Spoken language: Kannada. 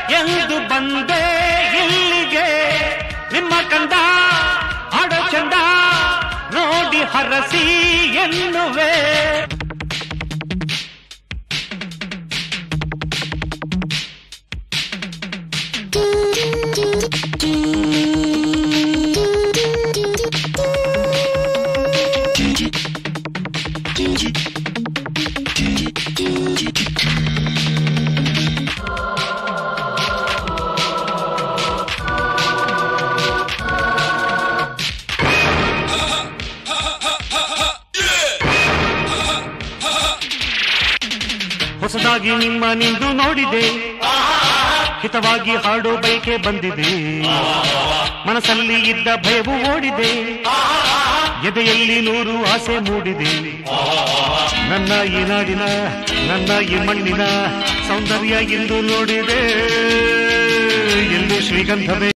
ಎಂದು ಬಂದೆ ಇಲ್ಲಿಗೆ ನಿಮ್ಮ ಕಂದ ಆಡೋ ಚಂದ ನೋಡಿ ಹರಸಿ ಎನ್ನುವೆ ಹೊಸದಾಗಿ ನಿಮ್ಮ ನಿಂದು ನೋಡಿದೆ ಹಿತವಾಗಿ ಹಾಡೋ ಬೈಕೆ ಬಂದಿದೆ ಮನಸ್ಸಲ್ಲಿ ಇದ್ದ ಭಯವು ಓಡಿದೆ ಎದೆಯಲ್ಲಿ ನೂರು ಆಸೆ ಮೂಡಿದೆ ನನ್ನ ಈ ನಾಡಿನ ನನ್ನ ಈ ಮಣ್ಣಿನ ಸೌಂದರ್ಯ ಎಂದು ನೋಡಿದೆ ಎಂದು ಶ್ರೀಗಂಧವೇ